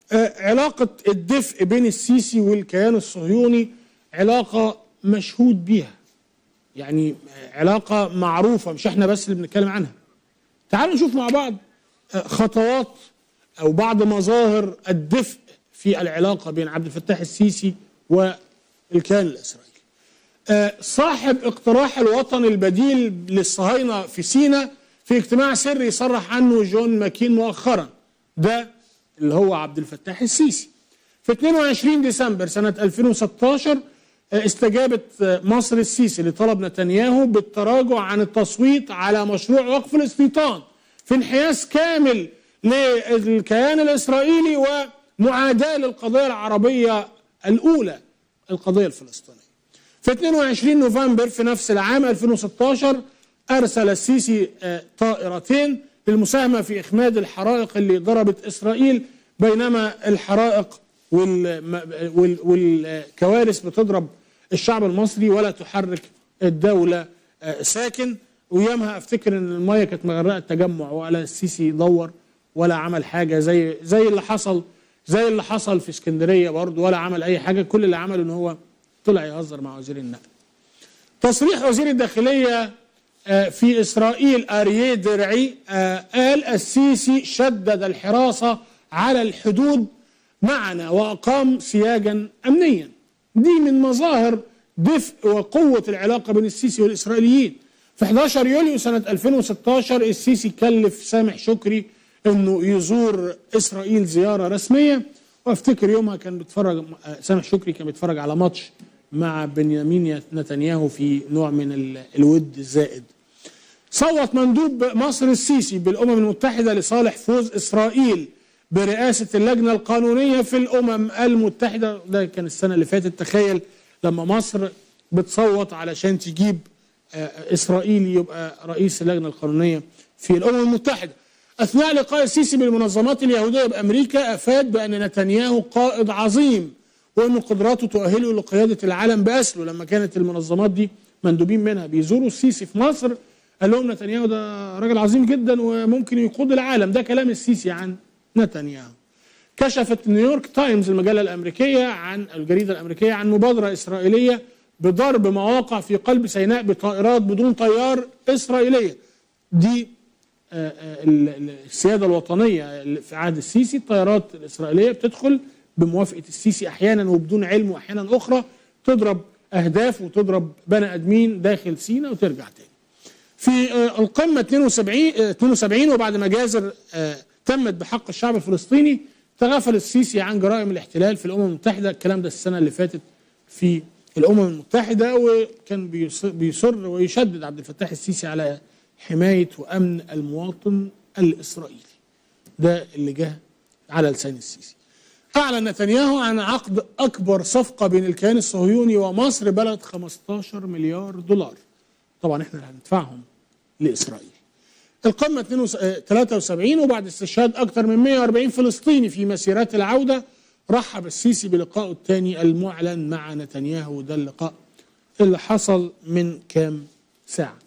آه، علاقة الدفء بين السيسي والكيان الصهيوني علاقة مشهود بيها يعني آه، علاقة معروفة مش احنا بس اللي بنتكلم عنها تعالوا نشوف مع بعض آه، خطوات أو بعض مظاهر الدفء في العلاقة بين عبد الفتاح السيسي والكيان الإسرائيلي آه، صاحب اقتراح الوطن البديل للصهاينة في سيناء في اجتماع سري صرح عنه جون ماكين مؤخرا ده اللي هو عبد الفتاح السيسي في 22 ديسمبر سنة 2016 آه، استجابت آه، مصر السيسي لطلب نتنياهو بالتراجع عن التصويت على مشروع وقف الاستيطان في انحياز كامل للكيان الإسرائيلي ومعاداة للقضية العربية الأولى القضية الفلسطينية في 22 نوفمبر في نفس العام 2016 أرسل السيسي آه، طائرتين للمساهمة في إخماد الحرائق اللي ضربت إسرائيل بينما الحرائق والم- وال- والكوارث بتضرب الشعب المصري ولا تحرك الدولة آه، ساكن ويامها افتكر ان الميه كانت مغرقه التجمع ولا السيسي دور ولا عمل حاجه زي زي اللي حصل زي اللي حصل في اسكندريه برضه ولا عمل اي حاجه كل اللي عمله ان هو طلع يهزر مع وزير النقل تصريح وزير الداخلية آه، في إسرائيل أريه درعي آه، قال السيسي شدد الحراسة على الحدود معنا وأقام سياجا أمنيا دي من مظاهر دفء وقوة العلاقة بين السيسي والإسرائيليين في 11 يوليو سنة 2016 السيسي كلف سامح شكري انه يزور اسرائيل زياره رسميه وافتكر يومها كان بيتفرج آه، سامح شكري كان بيتفرج على ماتش مع بنيامين نتنياهو في نوع من ال- الود الزائد صوت مندوب مصر السيسي بالامم المتحده لصالح فوز اسرائيل برئاسه اللجنه القانونيه في الامم المتحده ده كان السنه اللي فاتت تخيل لما مصر بتصوت علشان تجيب آه، اسرائيلي يبقى رئيس اللجنه القانونيه في الامم المتحده اثناء لقاء السيسي بالمنظمات اليهوديه بامريكا افاد بان نتنياهو قائد عظيم وان قدراته تؤهله لقياده العالم باسره لما كانت المنظمات دي مندوبين منها بيزوروا السيسي في مصر قال لهم نتنياهو ده راجل عظيم جدا وممكن يقود العالم ده كلام السيسي عن نتنياهو كشفت نيويورك تايمز المجله الامريكيه عن الجريده الامريكيه عن مبادره اسرائيليه بضرب مواقع في قلب سيناء بطائرات بدون طيار اسرائيليه دي آه، آه، ال- ال- السياده الوطنيه اللي في عهد السيسي الطيارات الاسرائيليه بتدخل بموافقه السيسي احيانا وبدون علم واحيانا اخرى تضرب اهداف وتضرب بني ادمين داخل سيناء وترجع تاني. في آه، القمه 72 آه، 72 وبعد مجازر آه، تمت بحق الشعب الفلسطيني تغافل السيسي عن جرائم الاحتلال في الامم المتحده الكلام ده السنه اللي فاتت في الامم المتحده وكان بيص- بيصر ويشدد عبد الفتاح السيسي على حمايه وامن المواطن الاسرائيلي ده اللي جه على لسان السيسي اعلن نتنياهو عن عقد اكبر صفقه بين الكيان الصهيوني ومصر بلغت 15 مليار دولار طبعا احنا اللي هندفعهم لاسرائيل القمه 73 وبعد استشهاد اكثر من 140 فلسطيني في مسيرات العوده رحب السيسي بلقائه الثاني المعلن مع نتنياهو ده اللقاء اللي حصل من كام ساعه